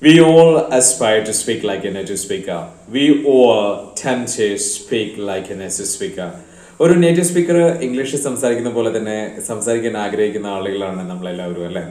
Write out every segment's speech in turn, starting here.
We all aspire to speak like a native speaker. We all tend to speak like a native speaker. ഒരു native speaker English സംസാരിക്കുന്ന പോലെ തന്നെ സംസാരിക്കാൻ ആഗ്രഹിക്കുന്ന ആളുകളാണ് നമ്മളെല്ലാവരും അല്ലേ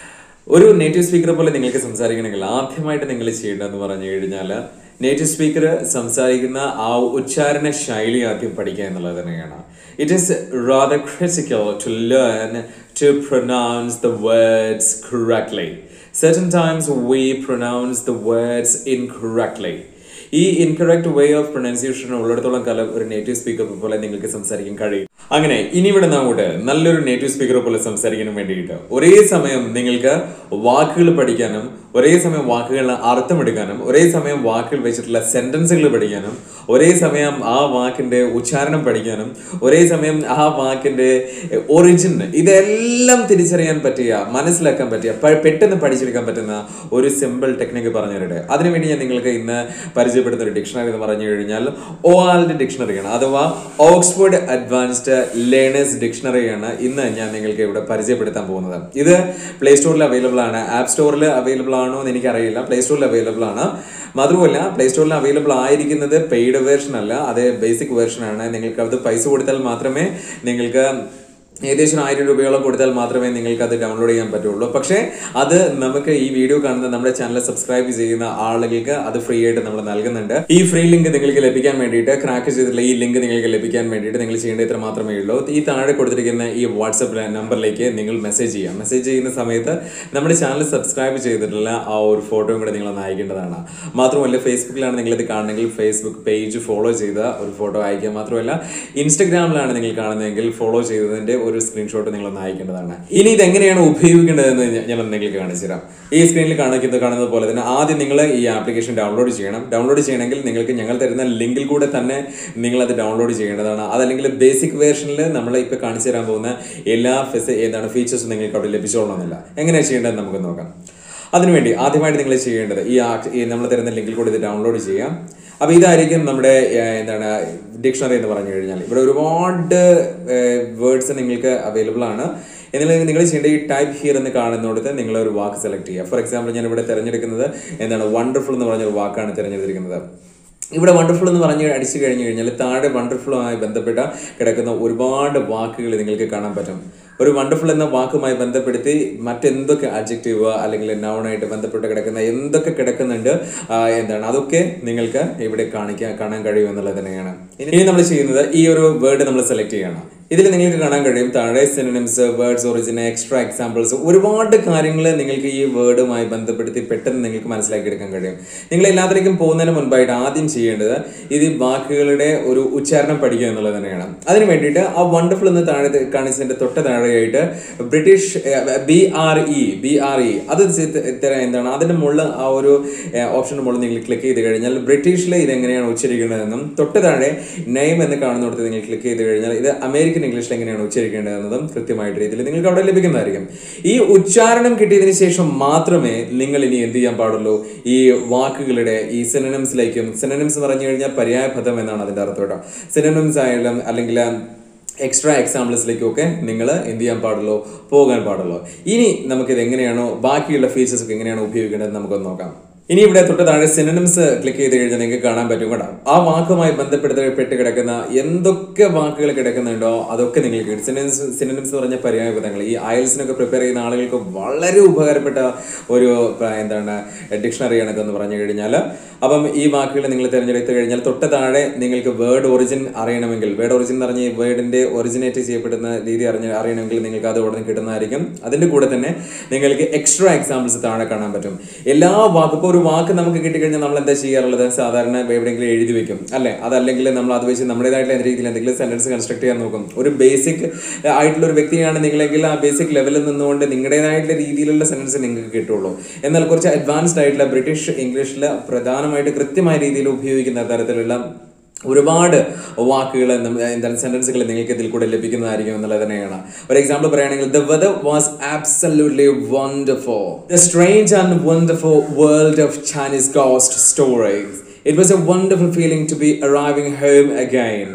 ഒരു നേറ്റീവ് സ്പീക്കർ പോലെ നിങ്ങൾക്ക് സംസാരിക്കണമെങ്കിൽ ആദ്യമായിട്ട് നിങ്ങൾ ചെയ്യേണ്ടതെന്ന് പറഞ്ഞു കഴിഞ്ഞാൽ നേറ്റീവ് സ്പീക്കർ സംസാരിക്കുന്ന ആ ഉച്ചാരണ ശൈലി ആദ്യം പഠിക്കുക എന്നുള്ളത് തന്നെയാണ് it is rather critical to learn to pronounce the words correctly certain times we pronounce the words incorrectly ഈ ഇൻകറക്റ്റ് വേ ഓഫ് പ്രൊനൗൺസിയേഷൻ ഉള്ളിടത്തോളം കാലം ഒരു നേറ്റീവ് സ്പീക്കർ പോലെ നിങ്ങൾക്ക് സംസാരിക്കാൻ കഴിയും അങ്ങനെ ഇനി ഇവിടെ അങ്ങോട്ട് നല്ലൊരു നേറ്റീവ് സ്പീക്കർ പോലെ സംസാരിക്കാൻ വേണ്ടിയിട്ട് ഒരേ സമയം നിങ്ങൾക്ക് വാക്കുകൾ പഠിക്കാനും ഒരേ സമയം വാക്കുകളുടെ അർത്ഥമെടുക്കാനും ഒരേ സമയം വാക്കുകൾ വെച്ചിട്ടുള്ള സെന്റൻസുകൾ പഠിക്കാനും ഒരേ സമയം ആ വാക്കിന്റെ ഉച്ചാരണം പഠിക്കാനും ഒരേ സമയം ആ വാക്കിന്റെ ഒറിജിൻ ഇതെല്ലാം തിരിച്ചറിയാൻ പറ്റിയ മനസ്സിലാക്കാൻ പറ്റിയ പ- പെട്ടെന്ന് പഠിച്ചെടുക്കാൻ പറ്റുന്ന ഒരു സിമ്പിൾ ടെക്നിക്ക് പറഞ്ഞു തരട്ടെ അതിനുവേണ്ടി ഞാൻ നിങ്ങൾക്ക് ഇന്ന് പരിചയപ്പെടുന്ന ഒരു ഡിക്ഷണറി എന്ന് പറഞ്ഞു കഴിഞ്ഞാൽ ഓആൽഡ് ഡിക്ഷണറിയാണ് അഥവാ ഓക്സ്ഫോർഡ് അഡ്വാൻസ്ഡ് ലേണേഴ്സ് ഡിക്ഷണറിയാണ് ഇന്ന് ഞാൻ നിങ്ങൾക്ക് ഇവിടെ പരിചയപ്പെടുത്താൻ പോകുന്നത് ഇത് പ്ലേ സ്റ്റോറിൽ അവൈലബിൾ ആണ് ആപ്പ് സ്റ്റോറിൽ അവൈലബിൾ ആണോ എന്ന് എനിക്കറിയില്ല പ്ലേ സ്റ്റോറിൽ അവൈലബിൾ ആണ് മാത്രമല്ല പ്ലേ സ്റ്റോറിൽ അവൈലബിൾ ആയിരിക്കുന്നത് പെയ്ഡ് വേർഷൻ അല്ല അത് ബേസിക് വേർഷൻ ആണ് നിങ്ങൾക്ക് അത് പൈസ കൊടുത്താൽ മാത്രമേ നിങ്ങൾക്ക് ഏകദേശം ആയിരം രൂപയോളം കൊടുത്താൽ മാത്രമേ നിങ്ങൾക്ക് അത് ഡൗൺലോഡ് ചെയ്യാൻ പറ്റുള്ളൂ പക്ഷേ അത് നമുക്ക് ഈ വീഡിയോ കാണുന്ന നമ്മുടെ ചാനൽ സബ്സ്ക്രൈബ് ചെയ്യുന്ന ആളുകൾക്ക് അത് ഫ്രീ ആയിട്ട് നമ്മൾ നൽകുന്നുണ്ട് ഈ ഫ്രീ ലിങ്ക് നിങ്ങൾക്ക് ലഭിക്കാൻ വേണ്ടിയിട്ട് ക്രാക്ക് ചെയ്തിട്ടുള്ള ഈ ലിങ്ക് നിങ്ങൾക്ക് ലഭിക്കാൻ വേണ്ടിയിട്ട് നിങ്ങൾ ചെയ്യേണ്ട ഇത്ര മാത്രമേ ഉള്ളൂ ഈ താഴെ കൊടുത്തിരിക്കുന്ന ഈ വാട്സപ്പ് നമ്പറിലേക്ക് നിങ്ങൾ മെസ്സേജ് ചെയ്യാം മെസ്സേജ് ചെയ്യുന്ന സമയത്ത് നമ്മുടെ ചാനൽ സബ്സ്ക്രൈബ് ചെയ്തിട്ടുള്ള ആ ഒരു ഫോട്ടോയും കൂടെ നിങ്ങൾ ഒന്ന് അയക്കേണ്ടതാണ് മാത്രമല്ല ഫേസ്ബുക്കിലാണ് നിങ്ങൾ ഇത് കാണുന്നെങ്കിൽ ഫേസ്ബുക്ക് പേജ് ഫോളോ ചെയ്ത ഒരു ഫോട്ടോ അയക്കുക മാത്രമല്ല ഇൻസ്റ്റഗ്രാമിലാണ് നിങ്ങൾ കാണുന്നതെങ്കിൽ ഫോളോ ചെയ്തതിന്റെ ഒരു സ്ക്രീൻഷോട്ട് നിങ്ങൾ ഒന്ന് അയക്കേണ്ടതാണ് ഇനി ഇത് എങ്ങനെയാണ് ഉപയോഗിക്കേണ്ടതെന്ന് ഞാൻ- ഞാൻ ഒന്ന് നിങ്ങൾക്ക് കാണിച്ചു തരാം ഈ സ്ക്രീനിൽ കാണിക്കുന്നത് കാണുന്നത് പോലെ തന്നെ ആദ്യം നിങ്ങൾ ഈ ആപ്ലിക്കേഷൻ ഡൗൺലോഡ് ചെയ്യണം ഡൗൺലോഡ് ചെയ്യണമെങ്കിൽ നിങ്ങൾക്ക് ഞങ്ങൾ തരുന്ന ലിങ്കിൽ കൂടെ തന്നെ നിങ്ങൾ അത് ഡൗൺലോഡ് ചെയ്യേണ്ടതാണ് അതല്ലെങ്കിൽ ബേസിക് വേർഷനിൽ നമ്മൾ ഇപ്പോൾ കാണിച്ചു തരാൻ പോകുന്ന എല്ലാ ഫെസി എന്താണ് ഫീച്ചേഴ്സും നിങ്ങൾക്ക് അവിടെ ലഭിച്ചോളണമെന്നില്ല എങ്ങനെയാണ് ചെയ്യേണ്ടത് നമുക്ക് നോക്കാം അതിനുവേണ്ടി ആദ്യമായിട്ട് നിങ്ങൾ ചെയ്യേണ്ടത് ഈ ആക്ട് ഈ നമ്മൾ തരുന്ന ലിങ്കിൽ കൂടി ഇത് ഡൗൺലോഡ് ചെയ്യാം അപ്പോൾ ഇതായിരിക്കും നമ്മുടെ ഏഹ്, എന്താണ് ഡിക്ഷണറി എന്ന് പറഞ്ഞു കഴിഞ്ഞാൽ ഇവിടെ ഒരുപാട് വേർഡ്സ് നിങ്ങൾക്ക് അവൈലബിൾ ആണ് എന്നാൽ നിങ്ങൾ ചെയ്യേണ്ട ഈ ടൈപ്പ് ഹിയർ എന്ന് കാണുന്നിടത്ത് നിങ്ങൾ ഒരു വാക്ക് സെലക്ട് ചെയ്യുക ഫോർ എക്സാമ്പിൾ ഞാൻ ഇവിടെ തിരഞ്ഞെടുക്കുന്നത് എന്താണ് വണ്ടർഫുൾ എന്ന് പറഞ്ഞ ഒരു വാക്കാണ് തിരഞ്ഞെടുത്തിരിക്കുന്നത് ഇവിടെ വണ്ടർഫുൾ എന്ന് പറഞ്ഞ് അടിച്ചു കഴിഞ്ഞു കഴിഞ്ഞാൽ താഴെ വണ്ടർഫുളുമായി ബന്ധപ്പെട്ട കിടക്കുന്ന ഒരുപാട് വാക്കുകൾ നിങ്ങൾക്ക് കാണാൻ പറ്റും ഒരു വണ്ടർഫുൾ എന്ന വാക്കുമായി ബന്ധപ്പെടുത്തി മറ്റെന്തൊക്കെ അഡ്ജക്റ്റീവ് അല്ലെങ്കിൽ നൗണായിട്ട് ബന്ധപ്പെട്ട് കിടക്കുന്ന എന്തൊക്കെ കിടക്കുന്നുണ്ട് ആ, എന്താണ് അതൊക്കെ നിങ്ങൾക്ക് ഇവിടെ കാണിക്കാൻ കാണാൻ കഴിയും എന്നുള്ളത് തന്നെയാണ് ഇനി നമ്മൾ ചെയ്യുന്നത് ഈ ഒരു വേർഡ് നമ്മൾ സെലക്ട് ചെയ്യണം ഇതിൽ നിങ്ങൾക്ക് കാണാൻ കഴിയും താഴെ synonyms words origin extra examples ഒരുപാട് കാര്യങ്ങൾ നിങ്ങൾക്ക് ഈ വേർഡുമായി ബന്ധപ്പെടുത്തി പെട്ടെന്ന് നിങ്ങൾക്ക് മനസ്സിലാക്കി എടുക്കാൻ കഴിയും നിങ്ങൾ എല്ലാത്തിലേക്കും പോകുന്നതിന് മുൻപായിട്ട് ആദ്യം ചെയ്യേണ്ടത് ഇത് ഈ വാക്കുകളുടെ ഒരു ഉച്ചാരണം പഠിക്കുക എന്നുള്ളത് തന്നെയാണ് അതിന് വേണ്ടിയിട്ട് ആ വണ്ടർഫുൾ എന്ന് താഴെ കാണിച്ചതിന്റെ തൊട്ട് താഴെയായിട്ട് British B R E B R E അത് ചെ- തരാൻ എന്താണ് അതിന്റെ മുകളിൽ ആ ഒരു ഓപ്ഷന് മുകളിൽ നിങ്ങൾ ക്ലിക്ക് ചെയ്ത് കഴിഞ്ഞാൽ ബ്രിട്ടീഷിൽ ഇത് എങ്ങനെയാണ് ഉച്ചരിക്കേണ്ടതെന്നും തൊട്ട് താഴെ നെയിം എന്ന് കാണുന്നിടത്ത് നിങ്ങൾ ക്ലിക്ക് ചെയ്ത് കഴിഞ്ഞാൽ ഇത് അമേരിക്കൻ ഇംഗ്ലീഷിൽ എങ്ങനെയാണ് ഉച്ചരിക്കേണ്ടതെന്നതും കൃത്യമായിട്ട് രീതിയിൽ നിങ്ങൾക്ക് അവിടെ ലഭിക്കുന്നതായിരിക്കും ഈ ഉച്ചാരണം കിട്ടിയതിന് ശേഷം മാത്രമേ നിങ്ങൾ ഇനി എന്ത് ചെയ്യാൻ പാടുള്ളൂ ഈ വാക്കുകളുടെ ഈ സിനനംസിലേക്കും സിനനംസ് പറഞ്ഞു കഴിഞ്ഞാൽ പര്യായ പദം എന്നാണ് അതിന്റെ അർത്ഥം കേട്ടോ സിനനംസ് ആയാലും അല്ലെങ്കിൽ എക്സ്ട്രാ എക്സാമ്പിൾസിലേക്കൊക്കെ നിങ്ങൾ എന്ത് ചെയ്യാൻ പാടുള്ളൂ പോകാൻ പാടുള്ളൂ ഇനി നമുക്കിത് എങ്ങനെയാണോ ബാക്കിയുള്ള ഫീച്ചേഴ്സ് ഒക്കെ എങ്ങനെയാണ് ഉപയോഗിക്കേണ്ടത് നമുക്കൊന്ന് നോക്കാം ഇനി ഇവിടെ തൊട്ട് താഴെ സിനനിംസ് ക്ലിക്ക് ചെയ്ത് കഴിഞ്ഞാൽ നിങ്ങൾക്ക് കാണാൻ പറ്റും കേട്ടോ ആ വാക്കുമായി ബന്ധപ്പെടുത്തപ്പെട്ട് കിടക്കുന്ന എന്തൊക്കെ വാക്കുകൾ കിടക്കുന്നുണ്ടോ അതൊക്കെ നിങ്ങൾക്ക് കിട്ടും സിനനിംസ് സിനനിംസ് പറഞ്ഞ പര്യായ പദങ്ങൾ ഈ അയൽസിനൊക്കെ പ്രിപ്പയർ ചെയ്യുന്ന ആളുകൾക്ക് വളരെ ഉപകാരപ്പെട്ട ഒരു പ- എന്താണ് ഡിക്ഷണറിയാണ് ഇതെന്ന് പറഞ്ഞു കഴിഞ്ഞാൽ അപ്പം ഈ വാക്കുകൾ നിങ്ങൾ തിരഞ്ഞെടുത്ത് കഴിഞ്ഞാൽ തൊട്ട് താഴെ നിങ്ങൾക്ക് വേർഡ് ഒറിജിൻ അറിയണമെങ്കിൽ വേർഡ് ഒറിജിൻ എന്ന് പറഞ്ഞ ഈ വേർഡിന്റെ ഒറിജിനേറ്റ് ചെയ്യപ്പെടുന്ന രീതി അറിഞ്ഞ അറിയണമെങ്കിൽ നിങ്ങൾക്ക് അത് ഉടനെ കിട്ടുന്നതായിരിക്കും അതിന്റെ കൂടെ തന്നെ നിങ്ങൾക്ക് എക്സ്ട്രാ എക്സാമ്പിൾസ് താഴെ കാണാൻ പറ്റും എല്ലാ വാക്കും ഇപ്പോൾ ഒരു വാക്ക് നമുക്ക് കിട്ടിക്കഴിഞ്ഞാൽ നമ്മൾ എന്താ ചെയ്യാറുള്ളത് സാധാരണ എവിടെയെങ്കിലും എഴുതി വെക്കും അല്ലെ അതല്ലെങ്കിൽ നമ്മൾ അത് വെച്ച് നമ്മുടേതായിട്ടുള്ള രീതിയിൽ എന്തെങ്കിലും സെന്റൻസ് കൺസ്ട്രക്ട് ചെയ്യാൻ നോക്കും ഒരു ബേസിക് ആയിട്ടുള്ള ഒരു വ്യക്തിയാണ് നിങ്ങളെങ്കിൽ ആ ബേസിക് ലെവലിൽ നിന്നുകൊണ്ട് നിങ്ങളുടേതായിട്ടുള്ള രീതിയിലുള്ള സെന്റൻസ് നിങ്ങൾക്ക് കിട്ടുള്ളൂ എന്നാൽ കുറച്ച് അഡ്വാൻസ്ഡ് ആയിട്ടുള്ള ബ്രിട്ടീഷ് ഇംഗ്ലീഷിൽ പ്രധാനമായിട്ട് കൃത്യമായ രീതിയിൽ ഉപയോഗിക്കുന്ന തരത്തിലുള്ള ഒരുപാട് വാക്കുകൾ എന്താണ് സെന്റൻസുകൾ നിങ്ങൾക്ക് ഇതിൽ കൂടെ ലഭിക്കുന്നതായിരിക്കും എന്നുള്ളത് തന്നെയാണ് ഒരു എക്സാമ്പിൾ പറയുകയാണെങ്കിൽ the weather was absolutely wonderful the strange and wonderful world of Chinese ghost stories it was a wonderful feeling to be arriving home again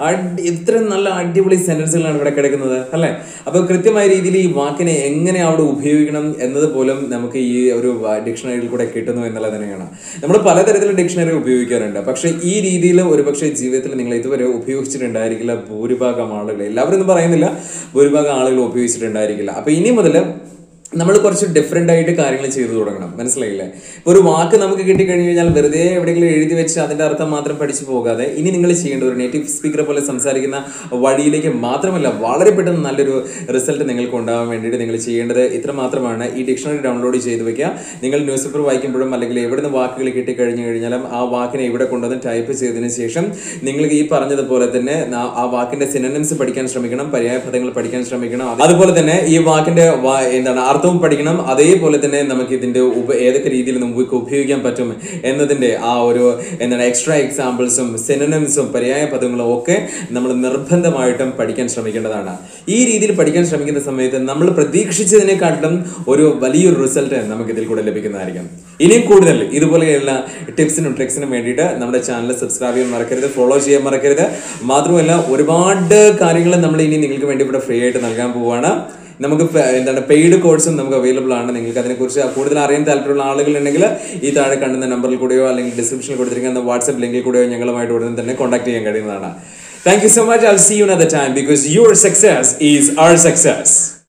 അടി- ഇത്രയും നല്ല അടിപൊളി സെന്റൻസുകളാണ് ഇവിടെ കിടക്കുന്നത് അല്ലെ അപ്പൊ കൃത്യമായ രീതിയിൽ ഈ വാക്കിനെ എങ്ങനെ അവിടെ ഉപയോഗിക്കണം എന്നത് പോലും നമുക്ക് ഈ ഒരു ഡിക്ഷണറിയിൽ കൂടെ കിട്ടുന്നു എന്നുള്ളത് തന്നെയാണ് നമ്മൾ പലതരത്തിലുള്ള ഡിക്ഷണറി ഉപയോഗിക്കാറുണ്ട് പക്ഷെ ഈ രീതിയിൽ ഒരുപക്ഷെ ജീവിതത്തിൽ നിങ്ങൾ ഇതുവരെ ഉപയോഗിച്ചിട്ടുണ്ടായിരിക്കില്ല ഭൂരിഭാഗം ആളുകൾ എല്ലാവരും ഒന്നും പറയുന്നില്ല ഭൂരിഭാഗം ആളുകൾ ഉപയോഗിച്ചിട്ടുണ്ടായിരിക്കില്ല അപ്പൊ ഇനി മുതൽ നമ്മൾ കുറച്ച് ഡിഫറെൻ്റ് ആയിട്ട് കാര്യങ്ങൾ ചെയ്തു തുടങ്ങണം മനസ്സിലായില്ലേ ഇപ്പോൾ ഒരു വാക്ക് നമുക്ക് കിട്ടിക്കഴിഞ്ഞ് കഴിഞ്ഞാൽ വെറുതെ എവിടെയെങ്കിലും എഴുതി വെച്ച് അതിൻ്റെ അർത്ഥം മാത്രം പഠിച്ചു പോകാതെ ഇനി നിങ്ങൾ ചെയ്യേണ്ട ഒരു നേറ്റീവ് സ്പീക്കറെ പോലെ സംസാരിക്കുന്ന വഴിയിലേക്ക് മാത്രമല്ല വളരെ പെട്ടെന്ന് നല്ലൊരു റിസൾട്ട് നിങ്ങൾക്ക് ഉണ്ടാകാൻ വേണ്ടിയിട്ട് നിങ്ങൾ ചെയ്യേണ്ടത് ഇത്ര മാത്രമാണ് ഈ ഡിക്ഷണറി ഡൗൺലോഡ് ചെയ്ത് വെക്കുക നിങ്ങൾ ന്യൂസ് പേപ്പർ വായിക്കുമ്പോഴും അല്ലെങ്കിൽ എവിടുന്ന് വാക്കുകൾ കിട്ടിക്കഴിഞ്ഞ് കഴിഞ്ഞാലും ആ വാക്കിനെ ഇവിടെ കൊണ്ടുവന്ന് ടൈപ്പ് ചെയ്തതിന് ശേഷം നിങ്ങൾക്ക് ഈ പറഞ്ഞതുപോലെ തന്നെ ആ- ആ വാക്കിന്റെ സിനനംസ് പഠിക്കാൻ ശ്രമിക്കണം പര്യായ പദങ്ങൾ പഠിക്കാൻ ശ്രമിക്കണം അത് അതുപോലെ തന്നെ ഈ വാക്കിന്റെ വാ- എന്താണ് അർത്ഥവും പഠിക്കണം അതേപോലെ തന്നെ നമുക്ക് ഇതിന്റെ ഉപ ഏതൊക്കെ രീതിയിൽ നമുക്ക് ഉപയോഗിക്കാൻ പറ്റും എന്നതിന്റെ ആ ഒരു എന്താണ് എക്സ്ട്രാ എക്സാമ്പിൾസും സിനനംസും പര്യായ പദങ്ങളും ഒക്കെ നമ്മൾ നിർബന്ധമായിട്ടും പഠിക്കാൻ ശ്രമിക്കേണ്ടതാണ് ഈ രീതിയിൽ പഠിക്കാൻ ശ്രമിക്കുന്ന സമയത്ത് നമ്മൾ പ്രതീക്ഷിച്ചതിനെക്കാട്ടിലും ഒരു വലിയൊരു റിസൾട്ട് നമുക്ക് ഇതിൽ കൂടെ ലഭിക്കുന്നതായിരിക്കും ഇനിയും കൂടുതൽ ഇതുപോലെയുള്ള ടിപ്സിനും ട്രിക്സിനും വേണ്ടിയിട്ട് നമ്മുടെ ചാനൽ സബ്സ്ക്രൈബ് ചെയ്യാൻ മറക്കരുത് ഫോളോ ചെയ്യാൻ മറക്കരുത് മാത്രമല്ല ഒരുപാട് കാര്യങ്ങൾ നമ്മൾ ഇനി നിങ്ങൾക്ക് വേണ്ടി ഇവിടെ ഫ്രീ ആയിട്ട് നൽകാൻ പോവുകയാണ് നമുക്ക് പ- എന്താണ് പെയ്ഡ് കോഴ്സും നമുക്ക് അവൈലബിൾ ആണ് നിങ്ങൾക്ക് അതിനെക്കുറിച്ച് കൂടുതൽ അറിയാൻ താല്പര്യമുള്ള ആളുകൾ ഉണ്ടെങ്കിൽ ഈ താഴെ കാണുന്ന നമ്പറിൽ കൂടെയോ അല്ലെങ്കിൽ ഡിസ്ക്രിപ്ഷനിൽ കൊടുത്തിരിക്കുന്ന വാട്സ്ആപ്പ് ലിങ്കിൽ കൂടെയോ ഞങ്ങളുമായിട്ട് ഉടനെ തന്നെ കോൺടാക്ട് ചെയ്യാൻ കഴിയുന്നതാണ് thank you so much I see you at time because your success is our success